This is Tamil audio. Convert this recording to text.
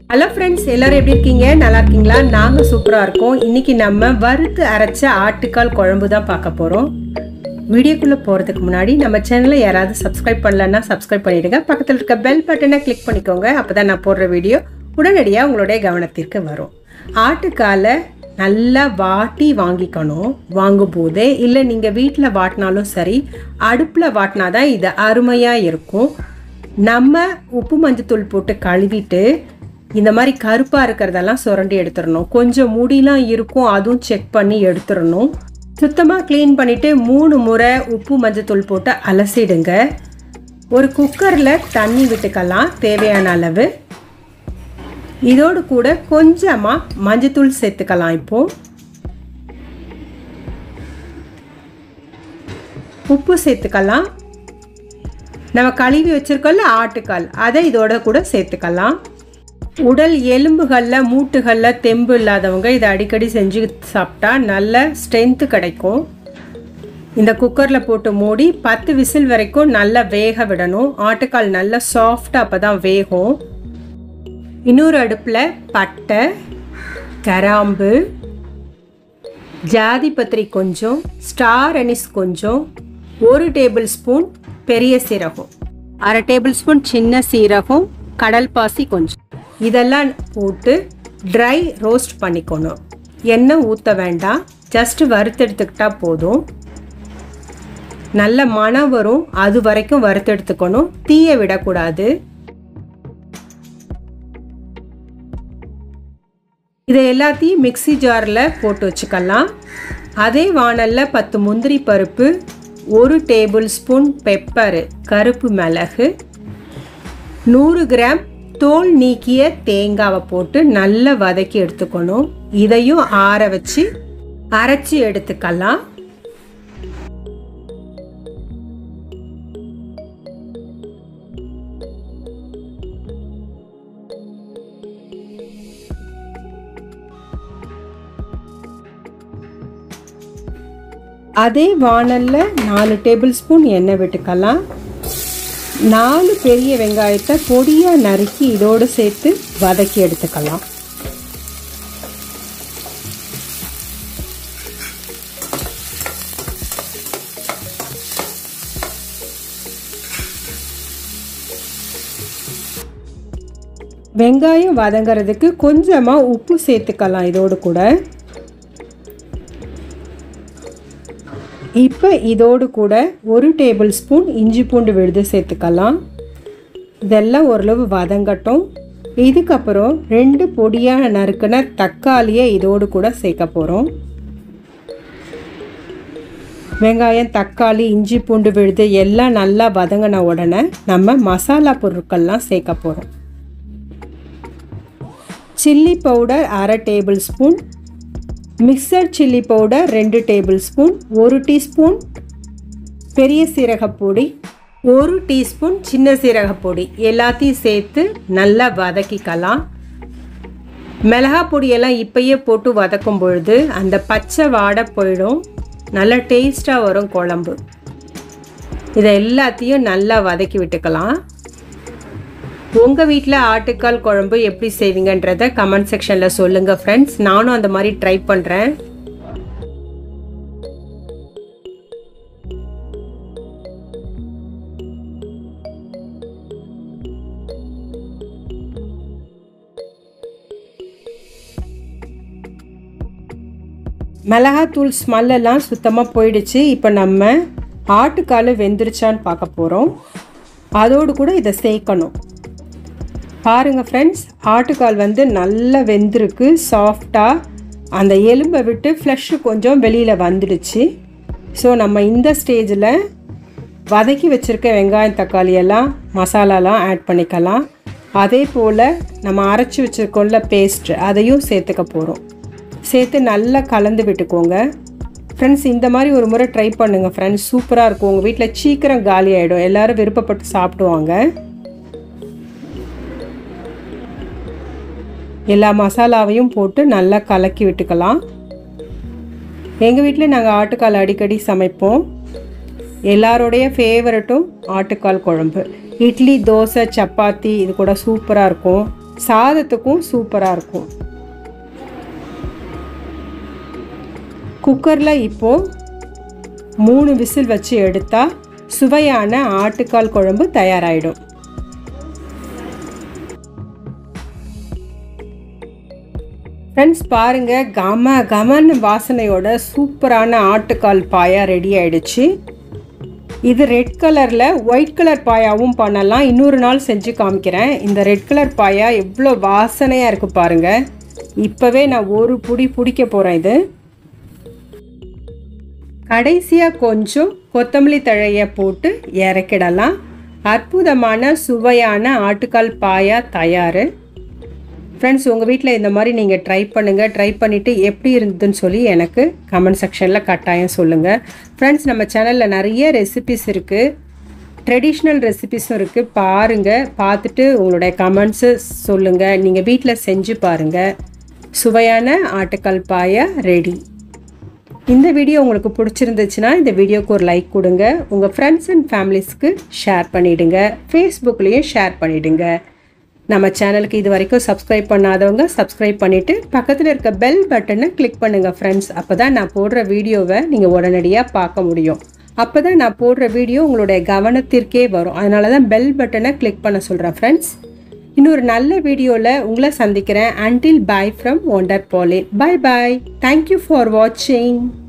ஹலோ ஃப்ரெண்ட்ஸ் எல்லாரும் எப்படி இருக்கீங்க நல்லா இருக்கீங்களா நாங்கள் சூப்பராக இருக்கோம் இன்னைக்கு நம்ம வறுத்து அரைச்ச ஆட்டுக்கால் குழம்பு தான் பார்க்க போகிறோம் வீடியோக்குள்ளே போகிறதுக்கு முன்னாடி நம்ம சேனலை யாராவது சப்ஸ்கிரைப் பண்ணலன்னா சப்ஸ்கிரைப் பண்ணிடுங்க பக்கத்தில் இருக்க பெல் பட்டனை கிளிக் பண்ணிக்கோங்க அப்போ தான் நான் போடுற வீடியோ உடனடியாக உங்களுடைய கவனத்திற்கு வரும் ஆட்டுக்காலை நல்லா வாட்டி வாங்கிக்கணும் வாங்கும் போதே இல்லை நீங்கள் வீட்டில் வாட்டினாலும் சரி அடுப்பில் வாட்டினா தான் இது அருமையாக இருக்கும் நம்ம உப்பு மஞ்சத்தூள் போட்டு கழுவிட்டு இந்த மாதிரி கருப்பாக இருக்கிறதெல்லாம் சுரண்டி எடுத்துடணும் கொஞ்சம் முடிலாம் இருக்கும் அதுவும் செக் பண்ணி எடுத்துடணும் சுத்தமாக க்ளீன் பண்ணிவிட்டு மூணு முறை உப்பு மஞ்சத்தூள் போட்டு அலசிடுங்க ஒரு குக்கரில் தண்ணி விட்டுக்கலாம் தேவையான அளவு இதோடு கூட கொஞ்சமாக மஞ்சத்தூள் சேர்த்துக்கலாம் இப்போது உப்பு சேர்த்துக்கலாம் நம்ம கழுவி வச்சுருக்கோம்ல ஆட்டுக்கால் அதை இதோட கூட சேர்த்துக்கலாம் உடல் எலும்புகளில் மூட்டுகளில் தெம்பு இல்லாதவங்க இதை அடிக்கடி செஞ்சு சாப்பிட்டா நல்ல ஸ்ட்ரென்த்து கிடைக்கும் இந்த குக்கரில் போட்டு மூடி பத்து விசில் வரைக்கும் நல்லா வேக விடணும் ஆட்டுக்கால் நல்லா சாஃப்டாக அப்போ தான் வேகும் இன்னொரு அடுப்பில் பட்டை கராம்பு ஜாதி பத்திரி கொஞ்சம் ஸ்டார் அனிஸ் கொஞ்சம் ஒரு டேபிள் ஸ்பூன் பெரிய சீரகம் அரை டேபிள் ஸ்பூன் சின்ன சீரகம் கடல் பாசி கொஞ்சம் இதெல்லாம் போட்டு ட்ரை ரோஸ்ட் பண்ணிக்கணும் எண்ணெய் ஊற்ற வேண்டாம் ஜஸ்ட் வறுத்தெடுத்துக்கிட்டா போதும் நல்ல மனம் வரும் அது வரைக்கும் வறுத்தெடுத்துக்கணும் தீய விடக்கூடாது இதை எல்லாத்தையும் மிக்சி ஜாரில் போட்டு வச்சுக்கலாம் அதே வானலில் பத்து முந்திரி பருப்பு ஒரு டேபிள் ஸ்பூன் பெப்பரு கருப்பு மிளகு நூறு கிராம் தோல் நீக்கிய தேங்காவை போட்டு நல்லா வதக்கி எடுத்துக்கணும் இதையும் ஆற வச்சு அரைச்சி எடுத்துக்கலாம் அதே வானலில் நாலு டேபிள் ஸ்பூன் எண்ணெய் விட்டுக்கலாம் நாலு பெரிய வெங்காயத்தை பொடியாக நறுக்கி இதோடு சேர்த்து வதக்கி எடுத்துக்கலாம் வெங்காயம் வதங்கிறதுக்கு கொஞ்சமாக உப்பு சேர்த்துக்கலாம் இதோடு கூட இப்போ இதோடு கூட ஒரு டேபிள் ஸ்பூன் இஞ்சி பூண்டு விழுது சேர்த்துக்கலாம் இதெல்லாம் ஓரளவு வதங்கட்டும் இதுக்கப்புறம் ரெண்டு பொடியாக நறுக்கின தக்காளியை இதோடு கூட சேர்க்க போகிறோம் வெங்காயம் தக்காளி இஞ்சி பூண்டு விழுது எல்லாம் நல்லா வதங்கின உடனே நம்ம மசாலா பொருட்கள்லாம் சேர்க்க போகிறோம் சில்லி பவுடர் அரை டேபிள் ஸ்பூன் மிக்சர் சில்லி பவுடர் ரெண்டு டேபிள் ஸ்பூன் ஒரு டீஸ்பூன் பெரிய சீரகப்பொடி ஒரு டீஸ்பூன் சின்ன சீரகப்பொடி எல்லாத்தையும் சேர்த்து நல்லா வதக்கிக்கலாம் மிளகா பொடியெல்லாம் இப்பயே போட்டு வதக்கும் பொழுது அந்த பச்சை வாடை போயிடும் நல்லா டேஸ்ட்டாக வரும் குழம்பு இதை எல்லாத்தையும் நல்லா வதக்கி விட்டுக்கலாம் உங்கள் வீட்டில் ஆட்டுக்கால் குழம்பு எப்படி செய்வீங்கன்றத கமெண்ட் செக்ஷனில் சொல்லுங்கள் ஃப்ரெண்ட்ஸ் நானும் அந்த மாதிரி ட்ரை பண்ணுறேன் மிளகாத்தூள் ஸ்மெல்லெல்லாம் சுத்தமாக போயிடுச்சு இப்போ நம்ம ஆட்டுக்கால் வெந்துருச்சான்னு பார்க்க போகிறோம் அதோடு கூட இதை சேர்க்கணும் பாருங்கள் ஃப்ரெண்ட்ஸ் ஆட்டுக்கால் வந்து நல்லா வெந்திருக்கு சாஃப்டாக அந்த எலும்பை விட்டு ஃப்ளஷ்ஷு கொஞ்சம் வெளியில் வந்துடுச்சு ஸோ நம்ம இந்த ஸ்டேஜில் வதக்கி வச்சுருக்க வெங்காயம் தக்காளி எல்லாம் மசாலாலாம் ஆட் பண்ணிக்கலாம் அதே போல் நம்ம அரைச்சி வச்சுருக்கோம்ல பேஸ்ட் அதையும் சேர்த்துக்க போகிறோம் சேர்த்து நல்லா கலந்து விட்டுக்கோங்க ஃப்ரெண்ட்ஸ் இந்த மாதிரி ஒரு முறை ட்ரை பண்ணுங்கள் ஃப்ரெண்ட்ஸ் சூப்பராக இருக்கும் உங்கள் வீட்டில் சீக்கிரம் காலி ஆகிடும் எல்லோரும் விருப்பப்பட்டு சாப்பிடுவாங்க எல்லா மசாலாவையும் போட்டு நல்லா கலக்கி விட்டுக்கலாம் எங்கள் வீட்டில் நாங்கள் ஆட்டுக்கால் அடிக்கடி சமைப்போம் எல்லாரோடைய ஃபேவரட்டும் ஆட்டுக்கால் குழம்பு இட்லி தோசை சப்பாத்தி இது கூட சூப்பராக இருக்கும் சாதத்துக்கும் சூப்பராக இருக்கும் குக்கரில் இப்போது மூணு விசில் வச்சு எடுத்தால் சுவையான ஆட்டுக்கால் குழம்பு தயாராகிடும் ஃப்ரெண்ட்ஸ் பாருங்கள் கம கமன்னு வாசனையோட சூப்பரான ஆட்டுக்கால் பாயா ரெடி ஆயிடுச்சு இது ரெட் கலரில் ஒயிட் கலர் பாயாவும் பண்ணலாம் இன்னொரு நாள் செஞ்சு காமிக்கிறேன் இந்த ரெட் கலர் பாயா எவ்வளோ வாசனையாக இருக்குது பாருங்கள் இப்போவே நான் ஒரு புடி பிடிக்க போகிறேன் இது கடைசியாக கொஞ்சம் கொத்தமல்லி தழையை போட்டு இறக்கிடலாம் அற்புதமான சுவையான ஆட்டுக்கால் பாயா தயார் ஃப்ரெண்ட்ஸ் உங்கள் வீட்டில் இந்த மாதிரி நீங்கள் ட்ரை பண்ணுங்கள் ட்ரை பண்ணிவிட்டு எப்படி இருந்ததுன்னு சொல்லி எனக்கு கமெண்ட் செக்ஷனில் கட்டாயம் சொல்லுங்கள் ஃப்ரெண்ட்ஸ் நம்ம சேனலில் நிறைய ரெசிபிஸ் இருக்குது ட்ரெடிஷ்னல் ரெசிபிஸும் இருக்குது பாருங்கள் பார்த்துட்டு உங்களுடைய கமெண்ட்ஸு சொல்லுங்கள் நீங்கள் வீட்டில் செஞ்சு பாருங்கள் சுவையான ஆட்டுக்கால் பாயா ரெடி இந்த வீடியோ உங்களுக்கு பிடிச்சிருந்துச்சுன்னா இந்த வீடியோக்கு ஒரு லைக் கொடுங்க உங்கள் ஃப்ரெண்ட்ஸ் அண்ட் ஃபேமிலிஸ்க்கு ஷேர் பண்ணிவிடுங்க ஃபேஸ்புக்லேயும் ஷேர் பண்ணிவிடுங்க நம்ம சேனலுக்கு இது வரைக்கும் சப்ஸ்கிரைப் பண்ணாதவங்க சப்ஸ்கிரைப் பண்ணிவிட்டு பக்கத்தில் இருக்க பெல் பட்டனை கிளிக் பண்ணுங்கள் ஃப்ரெண்ட்ஸ் அப்போ தான் நான் போடுற வீடியோவை நீங்கள் உடனடியாக பார்க்க முடியும் அப்போ தான் நான் போடுற வீடியோ உங்களுடைய கவனத்திற்கே வரும் அதனால தான் பெல் பட்டனை கிளிக் பண்ண சொல்கிறேன் ஃப்ரெண்ட்ஸ் இன்னொரு நல்ல வீடியோவில் உங்களை சந்திக்கிறேன் அன்டில் பாய் ஃப்ரம் ஒண்டர் பாலின் பாய் பாய் தேங்க்யூ ஃபார் வாட்சிங்